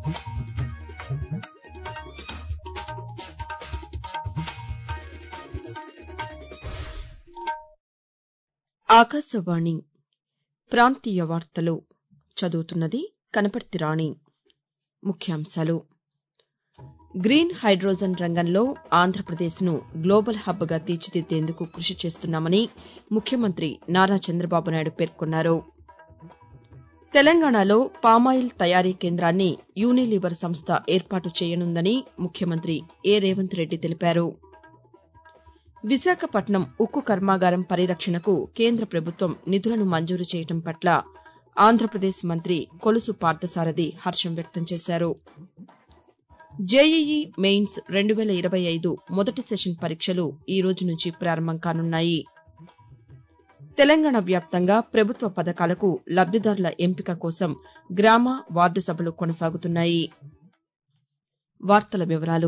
ఆకాశవాణి ప్రాంతీయ వార్తలు చదువుతున్నది కనపర్తి రాణి ముఖ్యాంశాలు గ్రీన్ హైడ్రోజన్ రంగంలో ఆంధ్రప్రదేశ్ను గ్లోబల్ హబ్గా తీర్చిదిద్దేందుకు కృషి చేస్తున్నామని ముఖ్యమంత్రి నారా చంద్రబాబు నాయుడు పేర్కొన్నారు తెలంగాణలో పామాయిల్ తయారీ కేంద్రాన్ని యూనిలీవర్ సంస్థ ఏర్పాటు చేయనుందని ముఖ్యమంత్రి ఏ రేవంత్ రెడ్డి తెలిపారు విశాఖపట్నం ఉక్కు కర్మాగారం పరిరక్షణకు కేంద్ర ప్రభుత్వం నిధులను మంజూరు చేయడం పట్ల ఆంధ్రప్రదేశ్ మంత్రి కొలుసు పార్థసారథి హర్షం వ్యక్తం చేశారు జేఈఈ మెయిన్స్ రెండు వేల ఇరవై ఐదు మొదటి సెషన్ పరీక్షలు ఈ రోజు నుంచి ప్రారంభం కానున్నాయి తెలంగాణ వ్యాప్తంగా ప్రభుత్వ పథకాలకు లబ్దిదారుల ఎంపిక కోసం గ్రామ వార్డు సభలు కొనసాగుతున్నాయి వార్తల వివరాలు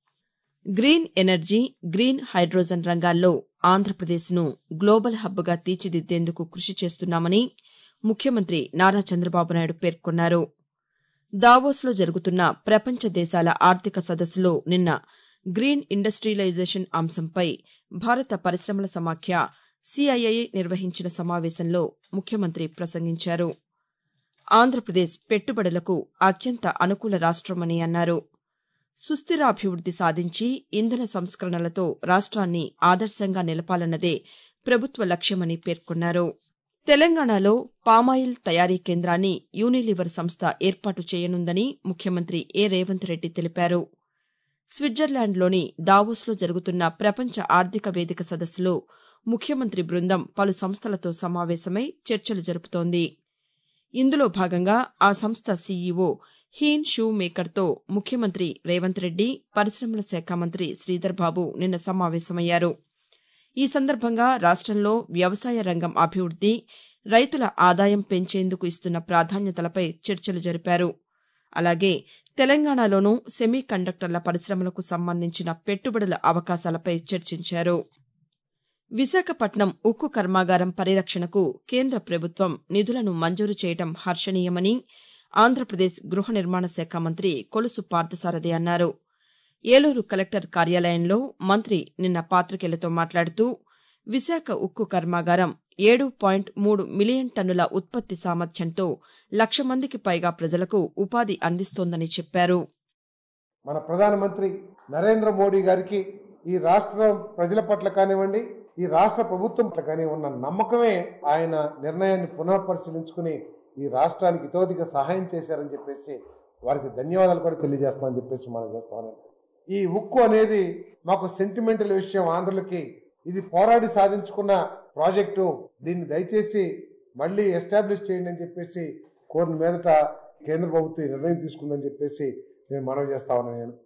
గ్రీన్ ఎనర్జీ గ్రీన్ హైడ్రోజన్ రంగాల్లో ఆంధ్రప్రదేశ్ను గ్లోబల్ హబ్గా తీర్చిదిద్దేందుకు కృషి చేస్తున్నామని ముఖ్యమంత్రి నారా చంద్రబాబు నాయుడు పేర్కొన్నారు దావోస్లో జరుగుతున్న ప్రపంచ దేశాల ఆర్థిక సదస్సులో నిన్న గ్రీన్ ఇండస్టియలైజేషన్ అంశంపై భారత పరిశమల సమాఖ్య సిఐఐ నిర్వహించిన సమావేశంలో ముఖ్యమంత్రి ప్రసంగించారు ఆంధ్రప్రదేశ్ పెట్టుబడులకు అత్యంత అనుకూల రాష్టమని అన్నారు సుస్దిరాభివృద్ది సాధించి ఇంధన సంస్కరణలతో రాష్ట్రాన్ని ఆదర్శంగా నిలపాలన్నదే ప్రభుత్వ లక్ష్యమని పేర్కొన్నారు తెలంగాణలో పామాయిల్ తయారీ కేంద్రాన్ని యూనిలీవర్ సంస్థ ఏర్పాటు చేయనుందని ముఖ్యమంత్రి ఏ రేవంత్ రెడ్డి తెలిపారు స్విట్జర్లాండ్లోని దావోస్లో జరుగుతున్న ప్రపంచ ఆర్థిక వేదిక సదస్సులో ముఖ్యమంత్రి బృందం పలు సంస్థలతో సమావేశమై చర్చలు జరుపుతోంది ఇందులో భాగంగా ఆ సంస్థ సీఈఓ హీన్ షూ మేకర్తో ముఖ్యమంత్రి రేవంత్ రెడ్డి పరిశమల శాఖ మంత్రి శ్రీధర్ బాబు నిన్న సమావేశమయ్యారు ఈ సందర్భంగా రాష్టంలో వ్యవసాయ రంగం అభివృద్ది రైతుల ఆదాయం పెంచేందుకు ఇస్తున్న ప్రాధాన్యతలపై చర్చలు జరిపారు అలాగే తెలంగాణలోనూ సెమీ కండక్టర్ల పరిశ్రమలకు సంబంధించిన పెట్టుబడుల అవకాశాలపై చర్చించారు విశాఖపట్నం ఉక్కు కర్మాగారం పరిరక్షణకు కేంద్ర ప్రభుత్వం నిధులను మంజూరు చేయడం హర్షణీయమని ఆంధ్రప్రదేశ్ గృహ నిర్మాణ శాఖ మంత్రి కొలుసు పార్థసారథి అన్నారు ఏలూరు కలెక్టర్ కార్యాలయంలో మంత్రి నిన్న పాతికేయులతో మాట్లాడుతూ విశాఖ ఉక్కు కర్మాగారం ఏడు పాయింట్ మూడు మిలియన్ టన్నుల ఉత్పత్తి సామర్థ్యంతో లక్ష మందికి పైగా ప్రజలకు ఉపాధి అందిస్తోందని చెప్పారు మన ప్రధానమంత్రి నరేంద్ర మోడీ గారికి ఈ రాష్ట్ర ప్రజల పట్ల కానివ్వండి ఈ రాష్ట్ర ప్రభుత్వం పట్ల కానీ ఉన్న నమ్మకమే ఆయన నిర్ణయాన్ని పునఃపరిశీలించుకుని ఈ రాష్ట్రానికి ఇతోధిక సహాయం చేశారని చెప్పేసి వారికి ధన్యవాదాలు కూడా తెలియజేస్తామని చెప్పేసి మనం చేస్తామని ఈ ఉక్కు అనేది మాకు సెంటిమెంటల్ విషయం ఆంధ్రులకి ఇది పోరాడి సాధించుకున్న ప్రాజెక్టు దీన్ని దయచేసి మళ్ళీ ఎస్టాబ్లిష్ చేయండి అని చెప్పేసి కోరిన మీదట కేంద్ర ప్రభుత్వం నిర్ణయం తీసుకుందని చెప్పేసి నేను మనవి చేస్తా ఉన్నాను నేను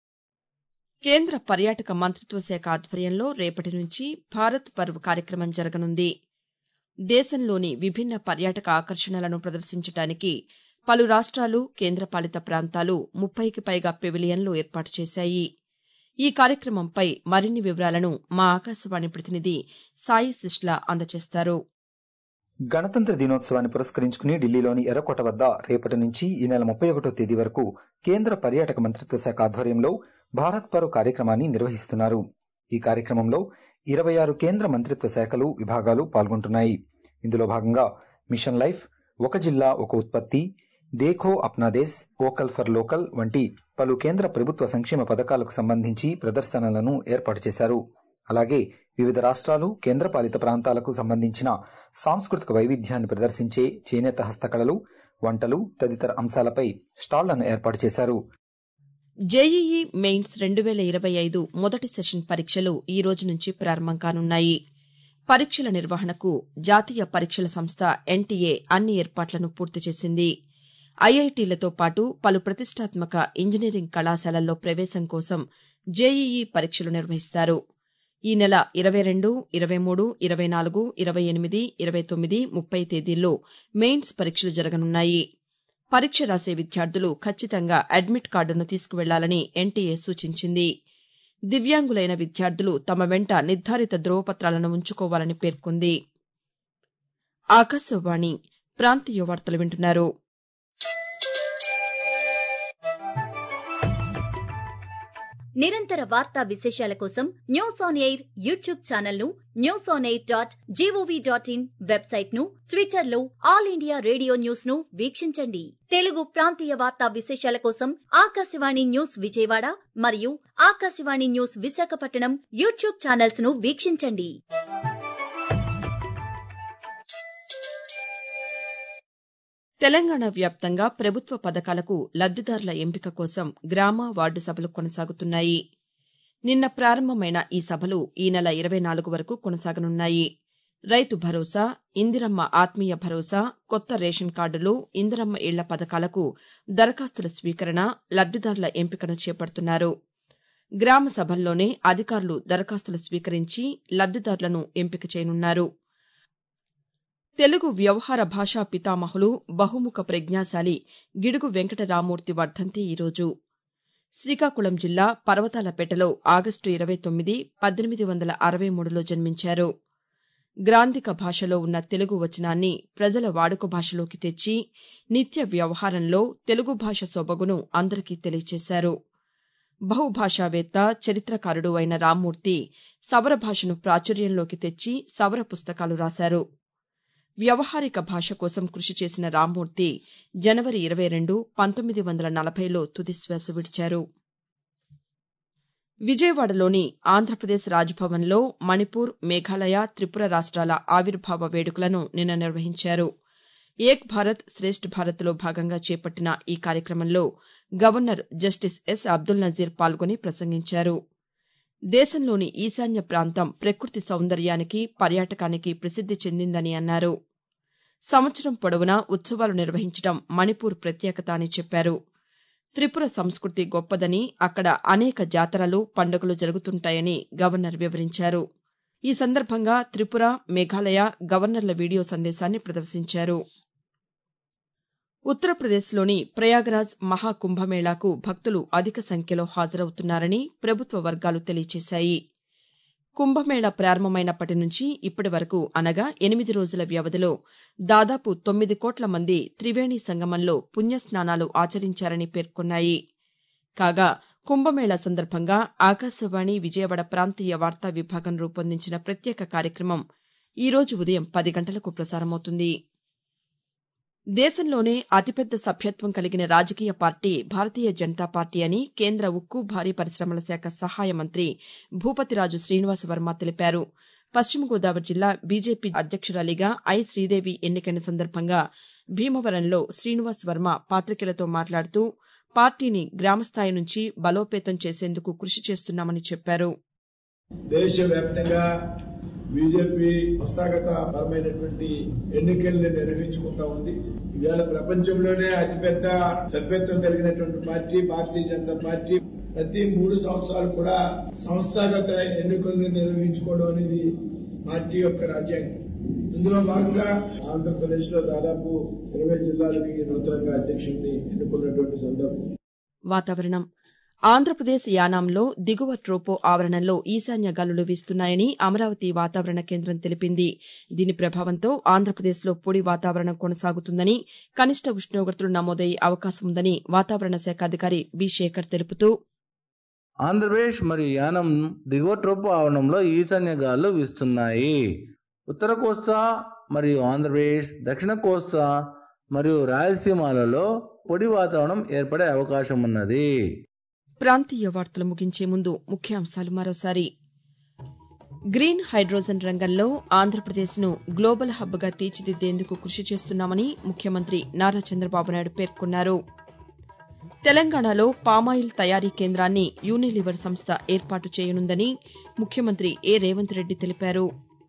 కేంద్ర పర్యాటక మంత్రిత్వ శాఖ ఆధ్వర్యంలో రేపటి నుంచి భారత్ పర్వ్ కార్యక్రమం జరగనుంది దేశంలోని విభిన్న పర్యాటక ఆకర్షణలను ప్రదర్శించడానికి పలు రాష్ట్రాలు కేంద్రపాలిత ప్రాంతాలు ముప్పైకి పైగా పెవిలియన్లు ఏర్పాటు చేశాయి ఈ కార్యక్రమంపై మరిన్ని వివరాలను మా ఆకాశవాణి ప్రతినిధి సాయి సిస్లా అందజేస్తారు గణతంత్ర దినోత్సవాన్ని పురస్కరించుకుని ఢిల్లీలోని ఎర్రకోట వద్ద రేపటి నుంచి ఈ నెల ముప్పై ఒకటో తేదీ వరకు కేంద్ర పర్యాటక మంత్రిత్వ శాఖ ఆధ్వర్యంలో భారత్ పర్వ్ కార్యక్రమాన్ని నిర్వహిస్తున్నారు ఈ కార్యక్రమంలో ఇరవై ఆరు కేంద్ర మంత్రిత్వ శాఖలు విభాగాలు పాల్గొంటున్నాయి ఇందులో భాగంగా మిషన్ లైఫ్ ఒక జిల్లా ఒక ఉత్పత్తి Dekho Apna Desh vocal for local వంటి పలు కేంద్ర ప్రభుత్వ సంక్షేమ పథకాలకు సంబంధించి ప్రదర్శనలను ఏర్పాటు చేశారు అలాగే వివిధ రాష్ట్రాలు కేంద్రపాలిత ప్రాంతాలకు సంబంధించిన సాంస్కృతిక వైవిధ్యాన్ని ప్రదర్శించే చేనేత హస్తకళలు వంటలు తదితర అంశాలపై స్టాళ్లను ఏర్పాటు చేశారు జేఈఈ మెయిన్స్ రెండు వేల ఇరవై ఐదు మొదటి సెషన్ పరీక్షలు ఈ రోజు నుంచి ప్రారంభం కానున్నాయి పరీక్షల నిర్వహణకు జాతీయ పరీక్షల సంస్థ ఎన్టీఏ అన్ని ఏర్పాట్లను పూర్తి చేసింది ఐఐటీలతో పాటు పలు ప్రతిష్టాత్మక ఇంజనీరింగ్ కళాశాలల్లో ప్రవేశం కోసం జేఈఈ పరీక్షలు నిర్వహిస్తారు ఈ నెల ఇరవై రెండు ఇరవై మూడు ఇరవై నాలుగు ఇరవై ఎనిమిది ఇరవై తొమ్మిది ముప్పై తేదీల్లో మెయిన్స్ పరీక్షలు జరగనున్నాయి పరీక్ష రాసే విద్యార్థులు ఖచ్చితంగా అడ్మిట్ కార్డును తీసుకువెళ్లాలని ఎన్టీఏ సూచించింది దివ్యాంగులైన విద్యార్థులు తమ వెంట నిర్ధారిత ధ్రువపత్రాలను ఉంచుకోవాలని పేర్కొంది ఆకాశవాణి ప్రాంతీయ వార్తలు వింటున్నారు నిరంతర వార్తా విశేషాల కోసం news on air YouTube channel ను news on air dot gov dot in website ను ట్విట్టర్ లో ఆల్ ఇండియా రేడియో న్యూస్ ను వీక్షించండి తెలుగు ప్రాంతీయ వార్తా విశేషాల కోసం ఆకాశవాణి న్యూస్ విజయవాడ మరియు Akashvani news Visakhapatnam YouTube channels ను వీక్షించండి తెలంగాణ వ్యాప్తంగా ప్రభుత్వ పథకాలకు లబ్దిదారుల ఎంపిక కోసం గ్రామ వార్డు సభలు కొనసాగుతున్నాయి నిన్న ప్రారంభమైన ఈ సభలు ఈ నెల ఇరవై నాలుగు వరకు కొనసాగనున్నాయి రైతు భరోసా ఇందిరమ్మ ఆత్మీయ భరోసా కొత్త రేషన్ కార్డులు ఇందిరమ్మ ఇళ్ల పథకాలకు దరఖాస్తుల స్వీకరణ లబ్దిదారుల ఎంపికను చేపడుతున్నారు గ్రామ సభల్లోనే అధికారులు దరఖాస్తులు స్వీకరించి లబ్దిదారులను ఎంపిక చేయనున్నారు తెలుగు వ్యవహార భాషా పితామహులు బహుముఖ ప్రజ్ఞాశాలి గిడుగు వెంకటరామూర్తి వర్ధంతి ఈరోజు శ్రీకాకుళం జిల్లా పర్వతాలపేటలో ఆగస్టు ఇరవై తొమ్మిది పద్దెనిమిది వందల అరవై మూడులో జన్మించారు గ్రాంధిక భాషలో ఉన్న తెలుగు వచనాన్ని ప్రజల వాడుక భాషలోకి తెచ్చి నిత్య వ్యవహారంలో తెలుగు భాష సొబగును అందరికీ తెలియచేశారు బహుభాషావేత్త చరిత్రకారుడు అయిన రామ్మూర్తి సవర భాషను ప్రాచుర్యంలోకి తెచ్చి సవర పుస్తకాలు రాశారు వ్యవహారిక భాష కోసం కృషి చేసిన రామ్మూర్తి జనవరి ఇరవై రెండు పంతొమ్మిది వందల నలభైలో తుదిశ్వాస విడిచారు విజయవాడలోని ఆంధ్రప్రదేశ్ రాజ్భవన్లో మణిపూర్ మేఘాలయ త్రిపుర రాష్ట్రాల ఆవిర్భావ వేడుకలను నిన్న నిర్వహించారు ఏక్ భారత్ శ్రేష్ఠ్ భారత్లో భాగంగా చేపట్టిన ఈ కార్యక్రమంలో governor justice S Abdul Nazeer పాల్గొని ప్రసంగించారు దేశంలోని ఈశాన్య ప్రాంతం ప్రకృతి సౌందర్యానికి పర్యాటకానికి ప్రసిద్ది చెందిందని అన్నారు సంవత్సరం పొడవునా ఉత్సవాలు నిర్వహించడం మణిపూర్ ప్రత్యేకత అని చెప్పారు త్రిపుర సంస్కృతి గొప్పదని అక్కడ అనేక జాతరలు పండుగలు జరుగుతుంటాయని గవర్నర్ వివరించారు ఈ సందర్భంగా త్రిపుర మేఘాలయ గవర్నర్ల వీడియో సందేశాన్ని ప్రదర్శించారు ఉత్తరప్రదేశ్లోని ప్రయాగ్రాజ్ మహాకుంభమేళాకు భక్తులు అధిక సంఖ్యలో హాజరవుతున్నారని ప్రభుత్వ వర్గాలు తెలియజేశాయి కుంభమేళా ప్రారంభమైనప్పటి నుంచి ఇప్పటి వరకు అనగా ఎనిమిది రోజుల వ్యవధిలో దాదాపు తొమ్మిది కోట్ల మంది త్రివేణి సంగమంలో పుణ్యస్నానాలు ఆచరించారని పేర్కొన్నాయి కాగా కుంభమేళా సందర్భంగా ఆకాశవాణి విజయవాడ ప్రాంతీయ వార్తా విభాగం రూపొందించిన ప్రత్యేక కార్యక్రమం ఈ రోజు ఉదయం పది గంటలకు ప్రసారమవుతుంది దేశంలోనే అతిపెద్ద సభ్యత్వం కలిగిన రాజకీయ పార్టీ భారతీయ జనతా పార్టీ అని కేంద్ర ఉక్కు భారీ పరిశ్రమల శాఖ సహాయ మంత్రి భూపతిరాజు శ్రీనివాస వర్మ తెలిపారు పశ్చిమ గోదావరి జిల్లా బీజేపీ అధ్యక్షురాలిగా ఐ శ్రీదేవి ఎన్నికైన సందర్భంగా భీమవరంలో శ్రీనివాస్ వర్మ పాతికేయులతో మాట్లాడుతూ పార్టీని గ్రామస్థాయి నుంచి బలోపేతం చేసేందుకు కృషి చేస్తున్నామని చెప్పారు దేశవ్యాప్తంగా బీజేపీ హస్తగత పరమైనటువంటి ఎన్నికల్ని నిర్వహించుకుంటా ఉంది ఇవాళ ప్రపంచంలోనే అతిపెద్ద సభ్యత్వం కలిగినటువంటి పార్టీ భారతీయ జనతా పార్టీ ప్రతి మూడు సంవత్సరాలు కూడా సంస్థాగత ఎన్నికల్ని నిర్వహించుకోవడం అనేది పార్టీ యొక్క రాజ్యాంగం ఇందులో భాగంగా ఆంధ్రప్రదేశ్ లో దాదాపు ఇరవై జిల్లాలకి నూతనంగా అధ్యక్షుడిని ఎన్నుకున్నటువంటి సందర్భం వాతావరణం ఆంధ్రప్రదేశ్ యానాంలో దిగువ ట్రోపో ఆవరణంలో ఈశాన్య గాలులు వీస్తున్నాయని అమరావతి వాతావరణ కేంద్రం తెలిపింది దీని ప్రభావంతో ఆంధ్రప్రదేశ్లో పొడి వాతావరణం కొనసాగుతుందని కనిష్ట ఉష్ణోగ్రతలు నమోదయ్యే అవకాశం ఉందని వాతావరణ శాఖ అధికారి బి శేఖర్ తెలుపుతూ ఆంధ్రప్రదేశ్ మరియు యానం దిగువ ట్రోపు ఆవరణంలో ఈశాన్య గాలులు వీస్తున్నాయి ఉత్తర కోస్తా మరియు ఆంధ్రప్రదేశ్ దక్షిణ కోస్తా మరియు రాయలసీమలలో పొడి వాతావరణం ఏర్పడే అవకాశం ఉన్నది ప్రాంతీయ వార్తలు ముగించే ముందు ముఖ్యాంశాలు మరోసారి గ్రీన్ హైడ్రోజన్ రంగంలో ఆంధ్రప్రదేశ్ను గ్లోబల్ హబ్గా తీర్చిదిద్దేందుకు కృషి చేస్తున్నామని ముఖ్యమంత్రి నారా చంద్రబాబు నాయుడు పేర్కొన్నారు తెలంగాణలో పామాయిల్ తయారీ కేంద్రాన్ని యూనిలివర్ సంస్థ ఏర్పాటు చేయనుందని ముఖ్యమంత్రి ఏ రేవంత్ రెడ్డి తెలిపారు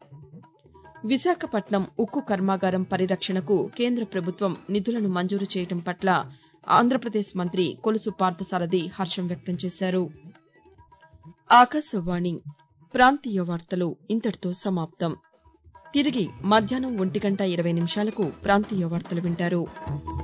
విశాఖపట్నం ఉక్కు కర్మాగారం పరిరక్షణకు కేంద్ర ప్రభుత్వం నిధులను మంజూరు చేయడం పట్ల ఆంధ్రప్రదేశ్ మంత్రి కొలుసు పార్థసారథి హర్షం వ్యక్తం చేశారు ఆకాశవాణి ప్రాంతీయ వార్తలు ఇంతటితో సమాప్తం తిరిగి మధ్యాహ్నం ఒంటి గంట ఇరవై నిమిషాలకు ప్రాంతీయ వార్తలు వింటారు